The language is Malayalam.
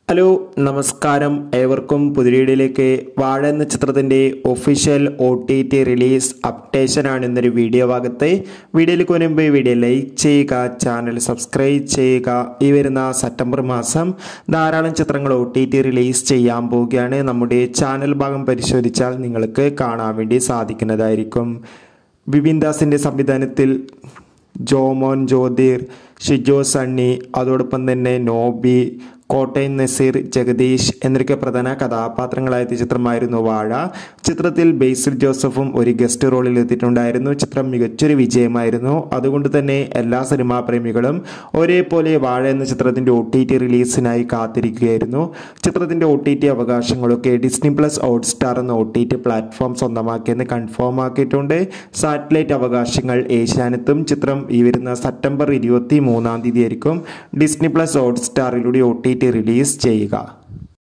ഹലോ നമസ്കാരം ഏവർക്കും പുതിരീടിലേക്ക് വാഴ എന്ന ചിത്രത്തിൻ്റെ official O T T release അപ്ഡേഷനാണ് ഇന്നൊരു വീഡിയോ ഭാഗത്ത് വീഡിയോയിലേക്ക് മുൻപ് വീഡിയോ ലൈക്ക് ചെയ്യുക ചാനൽ സബ്സ്ക്രൈബ് ചെയ്യുക ഈ വരുന്ന സെപ്റ്റംബർ മാസം ധാരാളം ചിത്രങ്ങൾ ഒ ടി ടി റിലീസ് ചെയ്യാൻ പോവുകയാണ് നമ്മുടെ ചാനൽ ഭാഗം പരിശോധിച്ചാൽ നിങ്ങൾക്ക് കാണാൻ വേണ്ടി സാധിക്കുന്നതായിരിക്കും ബിപിൻ ദാസിൻ്റെ സംവിധാനത്തിൽ ജോമോൻ ജ്യോതിർ ഷിജോ സണ്ണി അതോടൊപ്പം തന്നെ നോബി കോട്ടയം നസീർ ജഗദീഷ് എന്നൊക്കെ പ്രധാന കഥാപാത്രങ്ങളായ ചിത്രമായിരുന്നു വാഴ ചിത്രത്തിൽ ബേസിൽ ജോസഫും ഒരു ഗസ്റ്റ് റോളിൽ എത്തിയിട്ടുണ്ടായിരുന്നു ചിത്രം മികച്ചൊരു വിജയമായിരുന്നു അതുകൊണ്ട് തന്നെ എല്ലാ സിനിമാ പ്രേമികളും ഒരേപോലെ വാഴ എന്ന ചിത്രത്തിൻ്റെ ഒ ടി ടി റിലീസിനായി കാത്തിരിക്കുകയായിരുന്നു ചിത്രത്തിൻ്റെ ഒ ടി ടി അവകാശങ്ങളൊക്കെ ഡിസ്നി പ്ലസ് ഹോട്ട്സ്റ്റാർ എന്ന ഒ ടി ടി പ്ലാറ്റ്ഫോം സ്വന്തമാക്കിയെന്ന് കൺഫേം ആക്കിയിട്ടുണ്ട് സാറ്റലൈറ്റ് അവകാശങ്ങൾ ഏഷ്യാനെത്തും ചിത്രം ഈ വരുന്ന സെപ്റ്റംബർ ഇരുപത്തി മൂന്നാം തീയതി ആയിരിക്കും ഡിസ്നി പ്ലസ് ഹോട്ട്സ്റ്റാറിലൂടെ ഒ ടി ടി റിലീസ് ചെയ്യുക